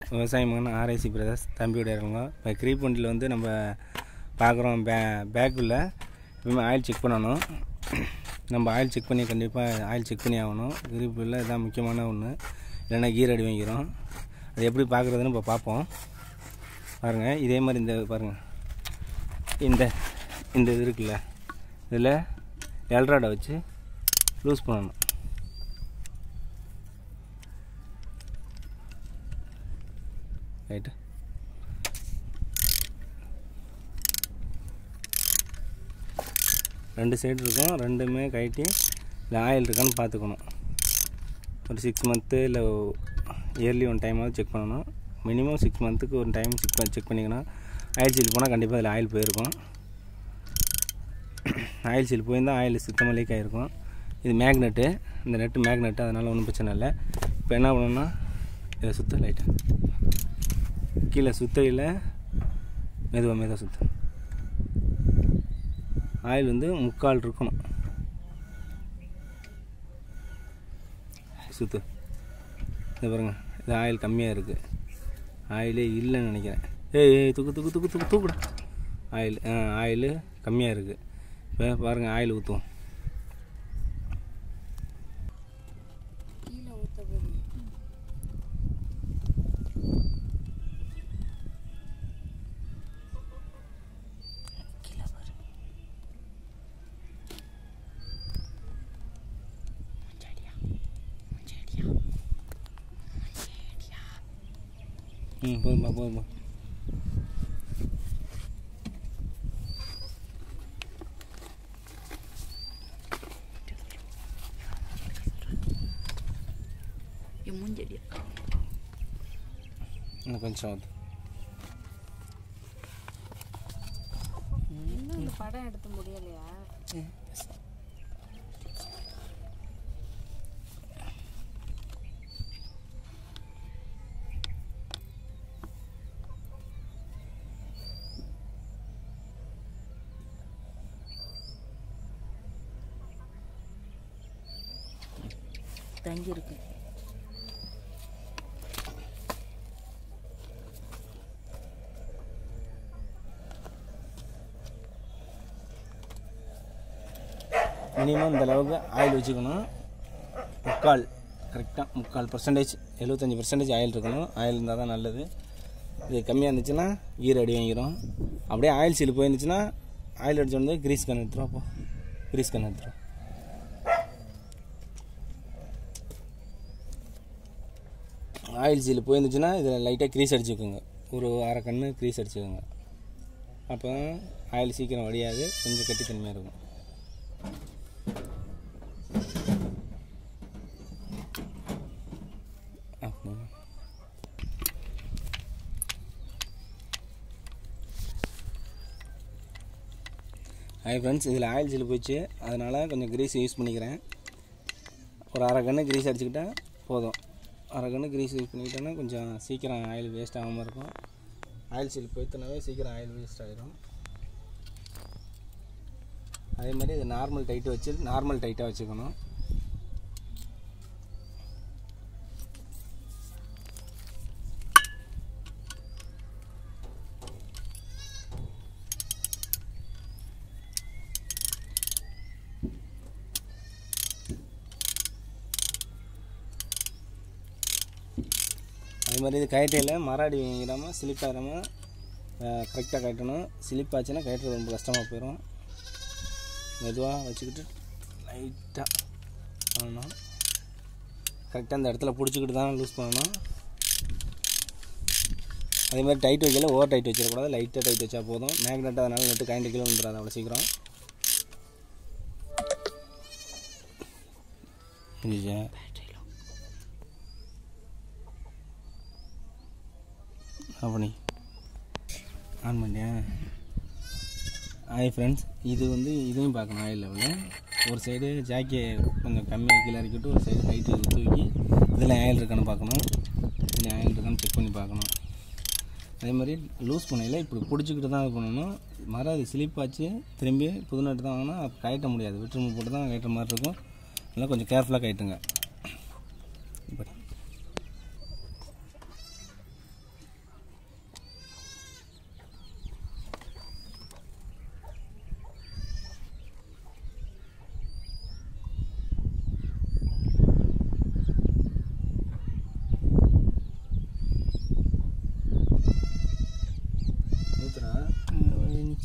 விவசாயம் பண்ண RIC brothers தம்பியோட இருக்கவங்க இப்போ க்ரீப் வண்டியில் வந்து நம்ம பார்க்குறோம் பே பேக்குள்ள எப்பவுமே ஆயில் செக் பண்ணணும் நம்ம ஆயில் செக் பண்ணி கண்டிப்பாக ஆயில் செக் பண்ணி ஆகணும் க்ரீப்பில் இதான் முக்கியமான ஒன்று இல்லைன்னா கீர் அடி வாங்கிடும் அது எப்படி பார்க்குறதுன்னு இப்போ பார்ப்போம் பாருங்கள் இதே மாதிரி இந்த பாருங்கள் இந்த இந்த இது இருக்குல்ல இதில் எல்ராடை வச்சு லூஸ் பண்ணணும் ரைட்டு ரெண்டு சைடு இருக்கும் ரெண்டுமே கழட்டி இல்லை ஆயில் இருக்கான்னு பார்த்துக்கணும் ஒரு சிக்ஸ் மந்த்து இல்லை இயர்லி ஒன் டைமாவது செக் பண்ணணும் மினிமம் சிக்ஸ் மந்த்துக்கு ஒரு டைம் செக் பண்ணி செக் பண்ணிக்கணும் ஆயில் சீல் போனால் கண்டிப்பாக அதில் ஆயில் போயிருக்கும் ஆயில் சீல் போயிருந்தால் ஆயில் சுத்தமாக லீக் ஆகிருக்கும் இது மேக்னெட்டு இந்த நெட்டு மேக்னெட்டு அதனால் ஒன்றும் பிரச்சனை இல்லை இப்போ என்ன பண்ணணும்னா இதை சுத்த லைட்டாக கீழே சுத்தையில் மெதுவாக மெதுவாக சுத்த ஆயில் வந்து முக்கால் இருக்கணும் சுத்து இது பாருங்க இது ஆயில் கம்மியாக இருக்குது ஆயிலே இல்லைன்னு நினைக்கிறேன் ஏய் ஏய் தூக்கு தூக்கு தூக்கு தூக்கு தூக்குடா ஆயில் ஆ ஆயில் கம்மியாக இருக்குது இப்போ பாருங்கள் ஆயில் ஊற்றுவோம் கீழே ஊற்ற போகுது ம் போதும்பா போதும்பா என் மூஞ்சடியா இன்னும் கொஞ்சம் ஆகுது இன்னும் இந்த படம் எடுத்து முடியலையா தங்கி இருக்கு மினிமம் இந்த அளவுக்கு ஆயில் வச்சுக்கணும் முக்கால் கரெக்டாக முக்கால் பர்சன்டேஜ் எழுபத்தஞ்சி பர்சன்டேஜ் ஆயில் இருக்கணும் ஆயில் இருந்தால் தான் நல்லது இது கம்மியாக இருந்துச்சுன்னா ஈர அடி வாங்கிடும் அப்படியே ஆயில் சீல் போயிருந்துச்சுன்னா ஆயில் அடிச்சு வந்து கிரீஸ் கன் எடுத்துரும் அப்போ கிரீஸ் கன் எடுத்துரும் ஆயில் சீல் போயிருந்துச்சுன்னா இதில் லைட்டாக க்ரீஸ் அடிச்சுக்கோங்க ஒரு அரை கன்று க்ரீஸ் அடிச்சுக்கோங்க அப்போ ஆயில் சீக்கிரம் வடியாது கொஞ்சம் கட்டித்தன்மையாக இருக்கும் அப்படி ஹாய் ஃப்ரெண்ட்ஸ் இதில் ஆயில் சீல் போச்சு அதனால் கொஞ்சம் கிரீஸ் யூஸ் பண்ணிக்கிறேன் ஒரு அரை கன்று கிரீஸ் அடிச்சுக்கிட்டா போதும் அரை கன்று கிரீஸ் யூஸ் பண்ணிக்கிட்டோன்னா கொஞ்சம் சீக்கிரம் ஆயில் வேஸ்ட் ஆகாமல் இருக்கும் ஆயில் சீல் போய்த்தனாவே சீக்கிரம் ஆயில் வேஸ்ட் ஆகிடும் அதே மாதிரி இது நார்மல் டைட்டு வச்சு நார்மல் டைட்டாக வச்சுக்கணும் அதே மாதிரி இது கயட்டையில் மராடி வாங்கிடாமல் ஸ்லிப் ஆகாமல் கரெக்டாக கட்டணும் ஸ்லிப் ஆச்சுன்னா கயட்டுறது ரொம்ப கஷ்டமாக போயிடும் மெதுவாக வச்சுக்கிட்டு லைட்டாக பண்ணணும் கரெக்டாக அந்த இடத்துல பிடிச்சிக்கிட்டு தான் லூஸ் பண்ணணும் அதே மாதிரி டைட் வைக்கல ஓவர் டைட் வச்சிடக்கூடாது லைட்டாக டைட் வச்சா போதும் மேக்னெட் அதனால நெட்டு கரண்ட் கிலோ வந்துடாது அவ்வளோ சீக்கிரம் புரியுதா அப்படி ஆன் பண்ணியா ஹாய் ஃப்ரெண்ட்ஸ் இது வந்து இதையும் பார்க்கணும் ஆயில் லெவலில் ஒரு சைடு ஜாக்கியை கொஞ்சம் கம்மியாக கீழே இறக்கிட்டு ஒரு சைடு ஹைட்டு தூக்கி இதில் ஆயில் இருக்கான்னு பார்க்கணும் இதில் ஆயில் இருக்கான்னு செக் பண்ணி பார்க்கணும் அதே மாதிரி லூஸ் பண்ணையில் இப்படி பிடிச்சிக்கிட்டு தான் இது பண்ணணும் மரம் அது ஸ்லிப் ஆச்சு திரும்பி புது நட்டு தான் வாங்கினா அப்போ கயட்ட முடியாது விட்டுரும்பு போட்டு தான் கயட்டுற மாதிரி இருக்கும் அதெல்லாம் கொஞ்சம் கேர்ஃபுல்லாக கயட்டுங்க இப்படி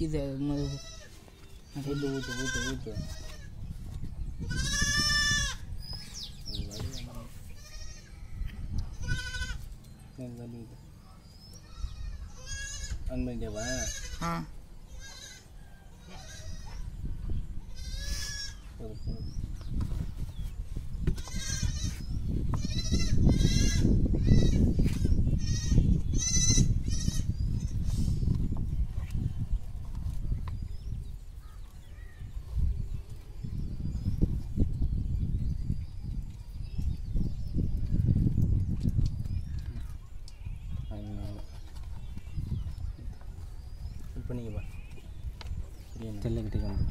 நிற்கிது ஊற்று ஊற்று ஊற்று ஊற்று ஆன் பண்ணிட்டேவா ஆ போதும் போதும் இப்போ நீங்கள் பா தெல்லுக்கிட்டே கொண்டு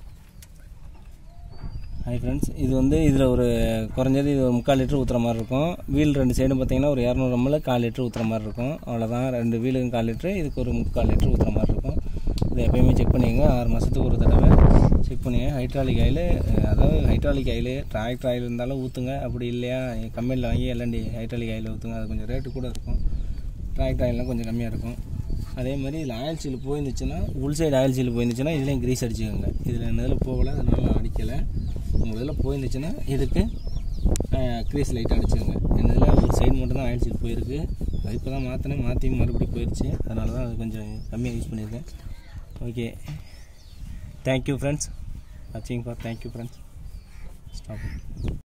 ஹாய் ஃப்ரெண்ட்ஸ் இது வந்து இதில் ஒரு குறைஞ்சது இது ஒரு முக்கால் லிட்டர் ஊற்றுற மாதிரி இருக்கும் வீல் ரெண்டு சைடும் பார்த்தீங்கன்னா ஒரு இரநூறு எம்எல் கால் லிட்டர் ஊற்றுற மாதிரி இருக்கும் அவ்வளோதான் ரெண்டு வீலுக்கும் கால் லிட்டரு இதுக்கு ஒரு முக்கால் லிட்டர் ஊற்றுற மாதிரி இருக்கும் இதை எப்பயுமே செக் பண்ணிக்கங்க ஆறு மாதத்துக்கு ஒரு தடவை செக் பண்ணிங்க ஹைட்ராலிக் ஆயில் அதாவது ஹைட்ராலிக் ஆயில் டிராக்டர் ஆயில் இருந்தாலும் ஊற்றுங்க அப்படி இல்லையா கம்பெனியில் வாங்கி எல்என்டி ஹைட்ராலிக் ஆயில் ஊற்றுங்க அது கொஞ்சம் ரேட்டு கூட இருக்கும் டிராக்டர் ஆயில்லாம் கொஞ்சம் கம்மியாக இருக்கும் அதே மாதிரி இதில் ஆயில் சீல் போயிருந்துச்சுன்னா உள் சைடு ஆயில் சீல் போயிருந்துச்சுன்னா இதுலேயும் கிரீஸ் அடிச்சுக்கோங்க இதில் இந்த இதில் போகல அதனால நான் அடிக்கலை உங்கள் இதில் போயிருந்துச்சுன்னா இதுக்கு க்ரீஸ் லைட் அடிச்சுக்கோங்க இந்த இதில் ஒரு சைடு மட்டும் தான் ஆயில் சீல் போயிருக்கு அது இப்போ தான் மாற்றினேன் மாற்றி மறுபடியும் போயிடுச்சு அதனால தான் அது கொஞ்சம் கம்மியாக யூஸ் பண்ணியிருக்கேன் ஓகே தேங்க்யூ ஃப்ரெண்ட்ஸ் வாட்சிங் ஃபார் தேங்க்யூ ஃப்ரெண்ட்ஸ் ஸ்டாப்